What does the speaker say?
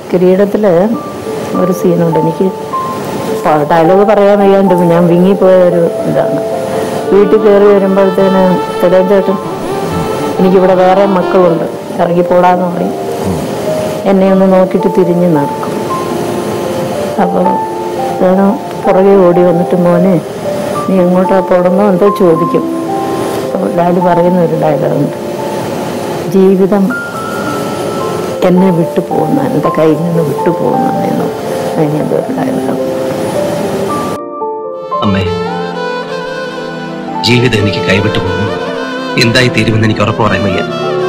കിരീടത്തിൽ ഒരു സീനുണ്ട് എനിക്ക് ഡയലോഗ് പറയാൻ വയ്യാണ്ട് ഞാൻ വിങ്ങിപ്പോയ ഒരു ഇതാണ് വീട്ടിൽ കയറി വരുമ്പോഴത്തേന് തിലകൻ ചേട്ടൻ എനിക്കിവിടെ വേറെ മക്കളുണ്ട് ഇറങ്ങിപ്പോടാന്ന് പറയും എന്നെ ഒന്ന് നോക്കിയിട്ട് തിരിഞ്ഞ് നടക്കും അപ്പോൾ ഞാൻ പുറകെ ഓടി വന്നിട്ട് മോനെ നീ എങ്ങോട്ടാ പോടുന്നോ എന്തോ ചോദിക്കും അപ്പോൾ ഡാഡി പറയുന്ന ഒരു ഡയലോഗുണ്ട് ജീവിതം എന്നെ വിട്ടു പോകുന്ന എൻ്റെ കയ്യിൽ നിന്ന് വിട്ടു പോകുന്നതെന്നോ അതിന് എന്തോ ഒരു ഡയലോഗ് അമ്മേ ജീവിതം എനിക്ക് കൈവിട്ടു പോകുന്നു എന്തായി തീരുമെന്ന് എനിക്ക് ഉറപ്പ് പറയാൻ വയ്യ